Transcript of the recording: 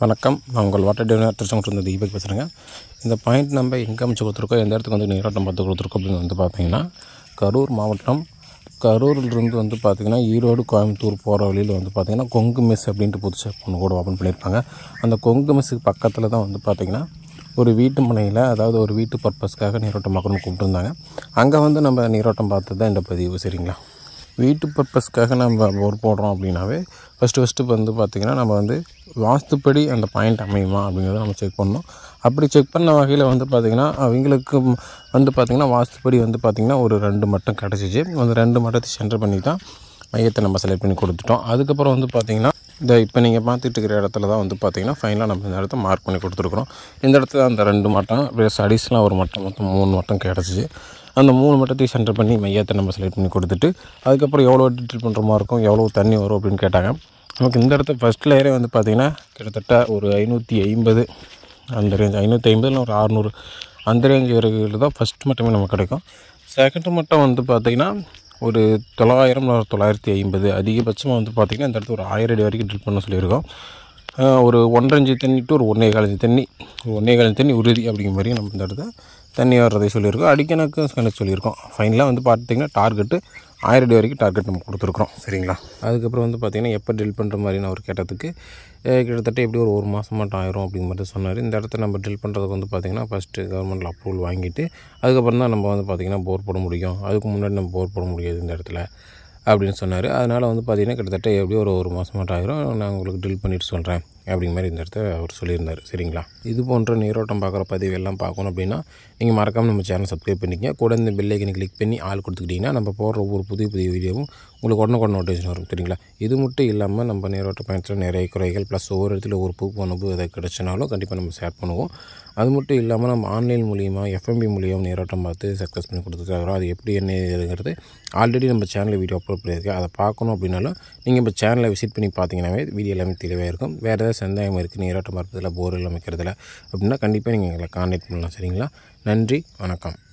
வணக்கம் நான் உங்கள் வாட்டர் டிவினர் திருச்செங்கோட்டிலிருந்து தீபக் பேசுகிறேங்க இந்த பாயிண்ட் நம்ம எங்கே அமைச்சு கொடுத்துருக்கோம் எந்த இடத்துக்கு வந்து நீராட்டம் பார்த்து கொடுத்துருக்கோம் அப்படின்னு வந்து பார்த்தீங்கன்னா கரூர் மாவட்டம் கரூரிலிருந்து வந்து பார்த்திங்கன்னா ஈரோடு கோயம்புத்தூர் போகிற வழியில் வந்து பார்த்திங்கன்னா கொங்கு மெஸ் அப்படின்ட்டு புதுசாக ஒன்று கூட ஓப்பன் பண்ணியிருப்பாங்க அந்த கொங்கு மெஸ்ஸுக்கு பக்கத்தில் தான் வந்து பார்த்திங்கன்னா ஒரு வீட்டு மனையில் அதாவது ஒரு வீட்டு பர்பஸ்க்காக நீரோட்டம் பார்க்கணும்னு கூப்பிட்டுருந்தாங்க அங்கே வந்து நம்ம நீரோட்டம் பார்த்து தான் இந்த பதிவு சரிங்களா வீட்டு பர்பஸ்க்காக நம்ம போர் போடுறோம் அப்படின்னாவே ஃபஸ்ட்டு ஃபஸ்ட்டு வந்து பார்த்திங்கன்னா நம்ம வந்து வாஸ்துப்படி அந்த பாயிண்ட் அமையுமா அப்படிங்கிறத நம்ம செக் பண்ணணும் அப்படி செக் பண்ண வகையில் வந்து பார்த்திங்கன்னா அவங்களுக்கு வந்து பார்த்திங்கன்னா வாஸ்துப்படி வந்து பார்த்திங்கன்னா ஒரு ரெண்டு மட்டம் கிடச்சிச்சு அந்த ரெண்டு மட்டத்தை சென்டர் பண்ணி தான் மையத்தை நம்ம செலக்ட் பண்ணி கொடுத்துட்டோம் அதுக்கப்புறம் வந்து பார்த்திங்கன்னா இந்த இப்போ நீங்கள் பார்த்துட்டு இருக்கிற இடத்துல தான் வந்து பார்த்திங்கன்னா ஃபைனலாக நம்ம இந்த இடத்த மார்க் பண்ணி கொடுத்துருக்குறோம் இந்த இடத்துல அந்த ரெண்டு மட்டம் ப்ளஸ் அடிஷ்னலாக ஒரு மட்டம் மொத்தம் மூணு மட்டம் கிடச்சிச்சு அந்த மூணு மட்டத்தையும் சென்டர் பண்ணி மையத்தை நம்ம செலக்ட் பண்ணி கொடுத்துட்டு அதுக்கப்புறம் எவ்வளோ ட்ரீட் பண்ணுற மாதிரி இருக்கும் எவ்வளோ தண்ணி வரும் அப்படின்னு கேட்டாங்க நமக்கு இந்த இடத்த ஃபஸ்ட் லேயரே வந்து பார்த்திங்கன்னா கிட்டத்தட்ட ஒரு ஐநூற்றி ஐம்பது அந்த ரேஞ்ச் ஐநூற்றி ஐம்பதுல ஒரு அறநூறு அந்த ரேஞ்ச் வரைக்கும் தான் ஃபஸ்ட் மட்டுமே நமக்கு கிடைக்கும் செகண்ட் மட்டும் வந்து பார்த்திங்கன்னா ஒரு தொள்ளாயிரம் இல்ல தொள்ளாயிரத்தி ஐம்பது அதிகபட்சமாக வந்து பார்த்திங்கன்னா இந்த இடத்துல ஒரு ஆயிரம் அடி வரைக்கும் ட்ரில் பண்ண சொல்லியிருக்கோம் ஆஹ் ஒரு ஒன்றரை இன்ச்சு தண்ணி டு ஒரு ஒன்றே காலஞ்சு தண்ணி ஒரு ஒன்றே காலஞ்சு தண்ணி உறுதி அப்படிங்கிற மாதிரி நம்ம இந்த இடத்த தண்ணி வர்றதை சொல்லியிருக்கோம் அடிக்கணக்கு கணக்கு சொல்லியிருக்கோம் ஃபைனலாக வந்து பார்த்திங்கன்னா டார்கெட்டு ஆயிரம் அடி வரைக்கும் டார்கெட் நம்ம கொடுத்துருக்குறோம் சரிங்களா அதுக்கப்புறம் வந்து பார்த்திங்கன்னா எப்போ ட்ரில் பண்ணுற மாதிரி நான் அவர் கேட்டதுக்கு அஹ் கிட்டத்தட்ட எப்படி ஒரு ஒரு மாதம் மட்டும் ஆயிரும் அப்படிங்கிற மாதிரி சொன்னார் இந்த இடத்த நம்ம ட்ரில் பண்ணுறதுக்கு வந்து பார்த்திங்கன்னா ஃபஸ்ட்டு கவர்மெண்ட்டில் அப்ரூவல் வாங்கிட்டு அதுக்கப்புறம் தான் நம்ம வந்து பார்த்திங்கன்னா போர் போட முடியும் அதுக்கு முன்னாடி நம்ம போர் போட முடியாது இந்த இடத்துல அப்படின்னு சொன்னார் அதனால் வந்து பார்த்திங்கன்னா கிட்டத்தட்ட எப்படியும் ஒரு ஒரு மாதம் மட்டும் ஆயிரும் நான் உங்களுக்கு ட்ரில் பண்ணிட்டு சொல்கிறேன் அப்படிங்கிற மாதிரி இந்த இடத்த அவர் சொல்லியிருந்தார் சரிங்களா இது போன்ற நீரோட்டம் பார்க்குற பதிவு எல்லாம் பார்க்கணும் அப்படின்னா நீங்கள் மறக்காமல் நம்ம சேனல் சப்ஸ்கிரைப் பண்ணிக்கங்க கூட இந்த பெல்லைக்கனை கிளிக் பண்ணி ஆள் கொடுத்துக்கிட்டிங்கன்னா நம்ம போடுற ஒவ்வொரு புதிய புதிய வீடியோவும் உங்களுக்கு உடனே உடனே நோட்டிஃபிகேஷன் வரும் சரிங்களா இது மட்டும் இல்லாமல் நம்ம நீரோட்ட பயணத்தில் நிறைய குறைகள் ப்ளஸ் ஒவ்வொரு இடத்துல ஒரு பூ பணப்பு எதை கிடச்சினாலும் கண்டிப்பாக நம்ம ஷேர் பண்ணுவோம் அது மட்டும் இல்லாமல் நம்ம ஆன்லைன் மூலியமாக எஃப்எம்பி மூலியம் நீரோட்டம் பார்த்து சக்ஸஸ் பண்ணி கொடுத்துருக்காரோ அது எப்படி என்ன ஏதுங்கிறது ஆல்ரெடி நம்ம சேனலில் வீடியோ அப்லோட் பண்ணியிருக்கு அதை பார்க்கணும் அப்படின்னாலும் நீங்கள் இப்போ சேனலை விசிட் பண்ணி பார்த்தீங்கன்னாவே வீடியோ எல்லாமே தெளிவாக இருக்கும் வேறு ஏதாவது சந்தேகம் இருக்குது நீரோட்டம் பார்ப்பதில் போர் அமைக்கிறதுல அப்படின்னா கண்டிப்பாக நீங்கள் எங்களை கான்டாக்ட் பண்ணலாம் சரிங்களா நன்றி வணக்கம்